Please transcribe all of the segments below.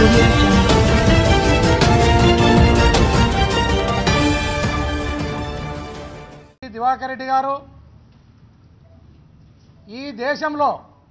audio jungle. Diwakar Reddy గారు ఈ దేశంలో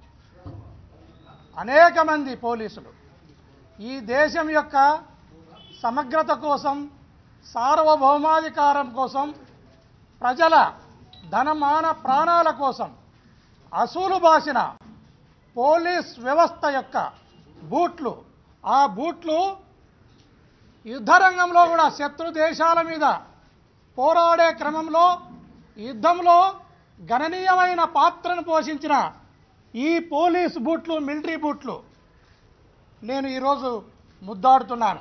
అనేక మంది పోలీసులు ఈ దేశం యొక్క సమగ్రత కోసం సార్వభౌమాధికారం కోసం ప్రజల ధనమాన ప్రాణాల కోసం అసూలు బాసిన పోలీస్ వ్యవస్థ యొక్క బూట్లు ఆ బూట్లు యుద్ధరంగంలో కూడా శత్రు దేశాల మీద పోరాడే క్రమంలో యుద్ధంలో గణనీయమైన పాత్రను పోషించిన ఈ పోలీస్ బూట్లు మిలిటరీ బూట్లు నేను ఈరోజు ముద్దాడుతున్నాను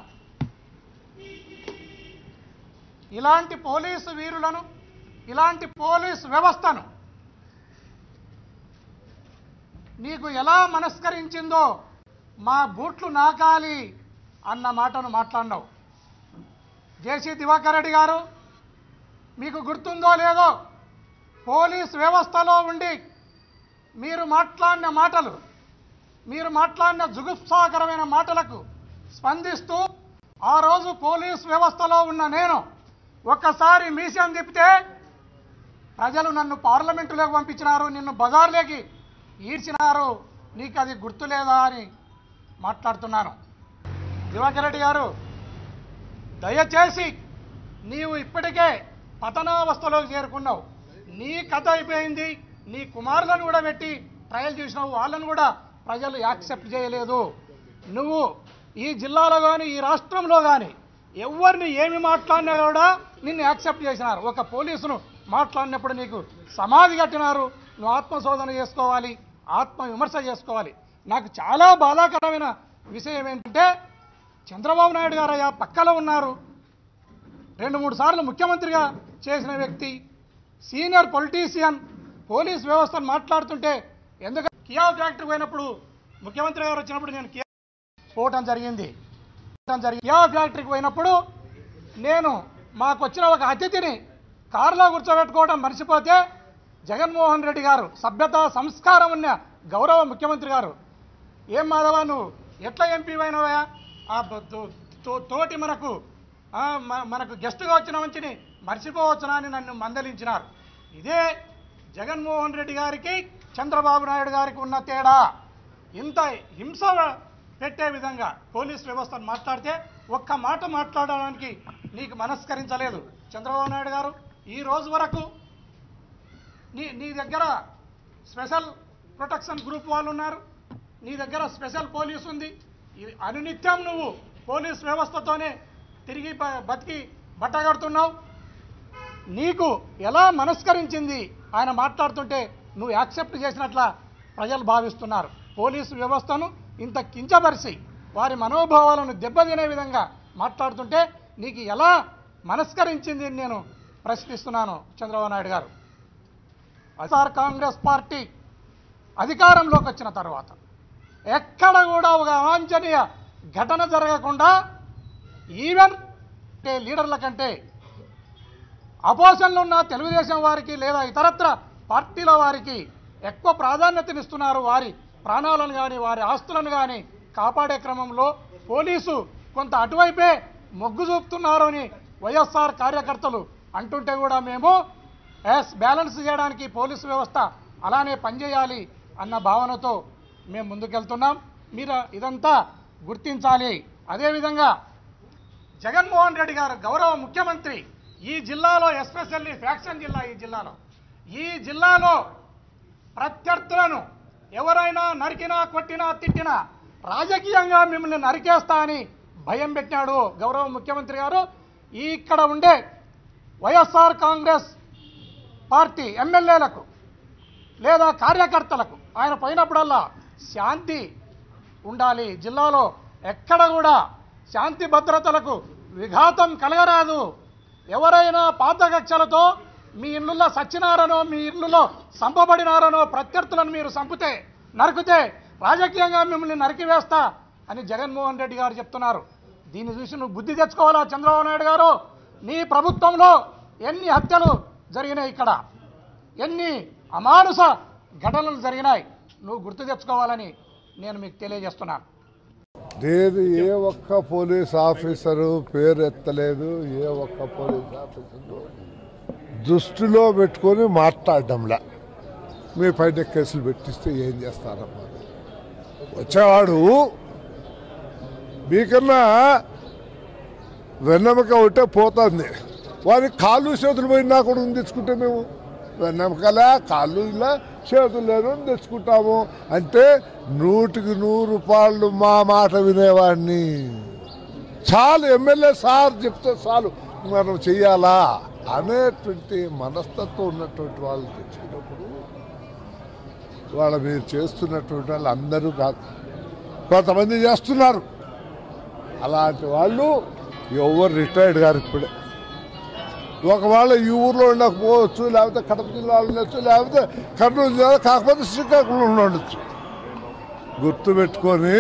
ఇలాంటి పోలీసు వీరులను ఇలాంటి పోలీస్ వ్యవస్థను నీకు ఎలా మనస్కరించిందో మా బూట్లు నాకాలి అన్న మాటను మాట్లాడినావు జేసీ దివాకర్ రెడ్డి గారు మీకు గుర్తుందో లేదో పోలీస్ వ్యవస్థలో ఉండి మీరు మాట్లాడిన మాటలు మీరు మాట్లాడిన జుగుప్సాకరమైన మాటలకు స్పందిస్తూ ఆ రోజు పోలీస్ వ్యవస్థలో ఉన్న నేను ఒక్కసారి మీసం తిప్పితే ప్రజలు నన్ను పార్లమెంటులోకి పంపించినారు నిన్ను బజార్లోకి ఈడ్చినారు నీకు అది గుర్తులేదా అని మాట్లాడుతున్నాను దివాకర్ రెడ్డి గారు దయచేసి నీవు ఇప్పటికే పతనావస్థలోకి చేరుకున్నావు నీ కథ అయిపోయింది నీ కుమారులను కూడా పెట్టి ట్రయల్ చేసినావు వాళ్ళను కూడా ప్రజలు యాక్సెప్ట్ చేయలేదు నువ్వు ఈ జిల్లాలో కానీ ఈ రాష్ట్రంలో కానీ ఎవరిని ఏమి మాట్లాడినా కూడా నిన్ను యాక్సెప్ట్ చేసినారు ఒక పోలీసును మాట్లాడినప్పుడు నీకు సమాధి కట్టినారు నువ్వు ఆత్మశోధన చేసుకోవాలి ఆత్మ విమర్శ చేసుకోవాలి నాకు చాలా బాధాకరమైన విషయం ఏంటంటే చంద్రబాబు నాయుడు గారు అయ్యా పక్కలో ఉన్నారు రెండు మూడు సార్లు ముఖ్యమంత్రిగా చేసిన వ్యక్తి సీనియర్ పొలిటీషియన్ పోలీస్ వ్యవస్థను మాట్లాడుతుంటే ఎందుకంటే కియా ఫ్యాక్టరీ పోయినప్పుడు ముఖ్యమంత్రి గారు వచ్చినప్పుడు నేను కియా పోవటం జరిగింది పోవటం జరిగింది కియా ఫ్యాక్టరీకి పోయినప్పుడు నేను మాకు వచ్చిన ఒక అతిథిని కారులో కూర్చోబెట్టుకోవడం మర్చిపోతే జగన్మోహన్ రెడ్డి గారు సభ్యత సంస్కారం ఉన్న గౌరవ ముఖ్యమంత్రి గారు ఏం మాధవ నువ్వు ఎట్లా ఎంపీ అయినవా ఆ బ- తో- తో- తోటి మనకు ఆ, మ- మనకు గెస్ట్గా వచ్చిన మంచిని మర్చిపోవచ్చునా అని నన్ను మందలించినారు ఇదే జగన్మోహన్ రెడ్డి గారికి చంద్రబాబు నాయుడు గారికి ఉన్న తేడా ఇంత హింస పెట్టే విధంగా పోలీస్ వ్యవస్థను మాట్లాడితే ఒక్క మాట మాట్లాడడానికి నీకు మనస్కరించలేదు చంద్రబాబు నాయుడు గారు ఈ రోజు వరకు నీ నీ దగ్గర స్పెషల్ ప్రొటెక్షన్ గ్రూప్ వాళ్ళు ఉన్నారు నీ దగ్గర స్పెషల్ పోలీస్ ఉంది ఇది అనునిత్యం నువ్వు పోలీస్ వ్యవస్థతోనే తిరిగి బ- బతికి బట్టగడుతున్నావు నీకు ఎలా మనస్కరించింది ఆయన మాట్లాడుతుంటే నువ్వు యాక్సెప్ట్ చేసినట్ల ప్రజలు భావిస్తున్నారు పోలీసు వ్యవస్థను ఇంత కించపరిచి వారి మనోభావాలను దెబ్బతినే విధంగా మాట్లాడుతుంటే నీకు ఎలా మనస్కరించింది అని నేను ప్రశ్నిస్తున్నాను చంద్రబాబు నాయుడు గారు వైఎస్ఆర్ కాంగ్రెస్ పార్టీ అధికారంలోకి వచ్చిన తర్వాత ఎక్కడ కూడా ఒక అవాంఛనీయ ఘటన జరగకుండా ఈవెన్ అంటే లీడర్ల కంటే అపోజిషన్లో ఉన్న తెలుగుదేశం వారికి లేదా ఇతరత్ర పార్టీల వారికి ఎక్కువ ప్రాధాన్యతనిస్తున్నారు వారి ప్రాణాలను కానీ వారి ఆస్తులను కానీ కాపాడే క్రమంలో పోలీసు కొంత అటువైపే మొగ్గు చూపుతున్నారు అని వైఎస్ఆర్ కార్యకర్తలు అంటుంటే కూడా మేము ఎస్ బ్యాలెన్స్ చేయడానికి పోలీసు వ్యవస్థ అలానే పనిచేయాలి అన్న భావనతో మేము ముందుకెళ్తున్నాం మీరు ఇదంతా గుర్తించాలి అదేవిధంగా జగన్మోహన్ రెడ్డి గారు గౌరవ ముఖ్యమంత్రి ఈ జిల్లాలో ఎస్పెషల్లీ ఫ్యాక్షన్ జిల్లా ఈ జిల్లాలో ఈ జిల్లాలో ప్రత్యర్థులను ఎవరైనా నరికినా కొట్టినా తిట్టినా రాజకీయంగా మిమ్మల్ని నరికేస్తా అని భయం పెట్టాడు గౌరవ ముఖ్యమంత్రి గారు ఈ ఇక్కడ ఉండే వైఎస్ఆర్ కాంగ్రెస్ పార్టీ ఎమ్మెల్యేలకు లేదా కార్యకర్తలకు ఆయన పోయినప్పుడల్లా శాంతి ఉండాలి జిల్లాలో ఎక్కడ కూడా శాంతి భద్రతలకు విఘాతం కలగరాదు ఎవరైనా పాత కక్షలతో మీ ఇళ్ళల్లో సచ్చినారనో మీ ఇళ్ళలో సంపబడినారనో ప్రత్యర్థులను మీరు చంపితే నరికితే రాజకీయంగా మిమ్మల్ని నరికివేస్తా అని జగన్మోహన్ రెడ్డి గారు చెప్తున్నారు దీన్ని చూసి నువ్వు బుద్ధి తెచ్చుకోవాలా చంద్రబాబు నాయుడు గారు నీ ప్రభుత్వంలో ఎన్ని హత్యలు జరిగినాయి ఇక్కడ ఎన్ని అమానుష ఘటనలు జరిగినాయి నువ్వు గుర్తు తెచ్చుకోవాలని నేను మీకు తెలియజేస్తున్నాను నేను ఏ ఒక్క పోలీస్ ఆఫీసరు పేరు ఎత్తలేదు ఏ ఒక్క పోలీస్ ఆఫీసరు దృష్టిలో పెట్టుకొని మాట్లాడడంలా మీ పైన కేసులు పెట్టిస్తే ఏం చేస్తారమ్మా వచ్చేవాడు మీకన్నా వెన్నెముక ఉంటే పోతుంది వారికి కాళ్ళు చేతులు పోయినా కూడా తెచ్చుకుంటే మేము వెన్నెముకలా కాళ్ళు ఇలా చేతులు లేరు అని తెచ్చుకుంటాము అంటే నూటికి నూరు రూపాయలు మా మాట వినేవాడిని చాలు ఎమ్మెల్యే సార్ చెప్తే చాలు మనం చెయ్యాలా అనేటువంటి మనస్తత్వం ఉన్నటువంటి వాళ్ళు తెచ్చుకున్నప్పుడు వాళ్ళ మీరు చేస్తున్నటువంటి వాళ్ళు అందరూ కాదు కొంతమంది చేస్తున్నారు అలాంటి వాళ్ళు ఎవరు రిటైర్డ్ గారు ఇప్పుడే ఒకవేళ ఈ ఊర్లో ఉండకపోవచ్చు లేకపోతే కడప జిల్లాలో ఉండొచ్చు లేకపోతే కర్నూలు జిల్లా కాకపోతే శ్రీకాకుళంలో ఉండొచ్చు గుర్తుపెట్టుకొని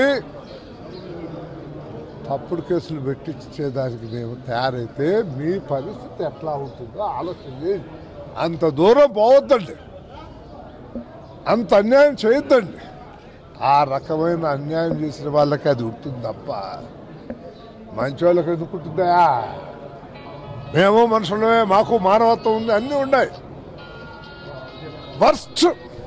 తప్పుడు కేసులు పెట్టించేదానికి మేము తయారైతే మీ పరిస్థితి ఎట్లా ఉంటుందో ఆలోచన చేయండి అంత దూరం పోవద్దండి అంత అన్యాయం చేయొద్దండి ఆ రకమైన అన్యాయం చేసిన వాళ్ళకి అది ఉంటుంది తప్ప మంచి వాళ్ళకి ఎందుకుంటుందా మేము మనుషులమే మాకు మానవత్వం ఉంది అన్నీ ఉన్నాయి వర్స్ట్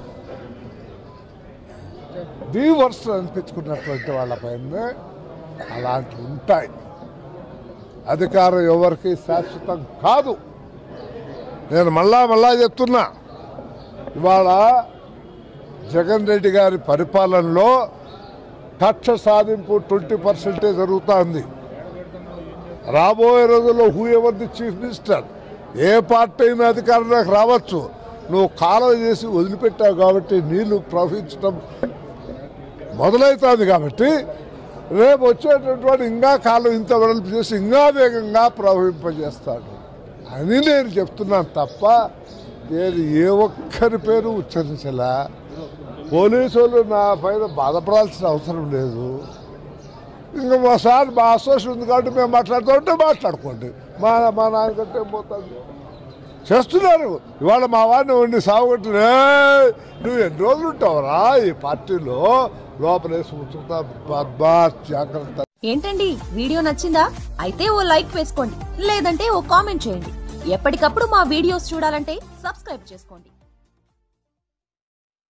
ది వర్స్ట్ అనిపించుకున్నటువంటి వాళ్ళపైన అలాంటివి ఉంటాయి అధికారం ఎవరికి శాశ్వతం కాదు నేను మళ్ళా మళ్ళా చెప్తున్నా ఇవాళ జగన్ రెడ్డి గారి పరిపాలనలో కక్ష సాధింపు ట్వంటీ పర్సెంటే జరుగుతోంది రాబోయే రోజుల్లో whoever the chief minister ఏ పార్టీ అయినా అధికారంలోకి రావచ్చు నువ్వు కాలువ చేసి వదిలిపెట్టావు కాబట్టి నీళ్లు ప్రవహించడం మొదలవుతుంది కాబట్టి రేపు వచ్చేటటువంటి వాడు ఇంకా కాలం ఇంత వెడల్పు చేసి ఇంకా వేగంగా ప్రవహింపజేస్తాడు అని నేను చెప్తున్నాను తప్ప నేను ఏ ఒక్కరి పేరు ఉచ్చరించలా పోలీసు వాళ్ళు నా పైన బాధపడాల్సిన అవసరం లేదు ఇంకా మా సార్ మా అసోసియేషన్ ఉంది కాబట్టి మేము మాట్లాడుతూ ఉంటే మాట్లాడుకోండి మా మా నాయనకంటే పోతుంది చేస్తున్నారు ఇవాళ మా వాడిని ఉండి సాగుకొట్టి నువ్వు ఎన్ని రోజులు ఉంటావురా ఈ పార్టీలో లోపల వేసి కూర్చుంటా బద్మాష్ జాగ్రత్త ఏంటండి వీడియో నచ్చిందా అయితే ఓ లైక్ వేసుకోండి లేదంటే ఓ కామెంట్ చేయండి ఎప్పటికప్పుడు మా వీడియోస్ చూడాలంటే సబ్స్క్రైబ్ చేసుకోండి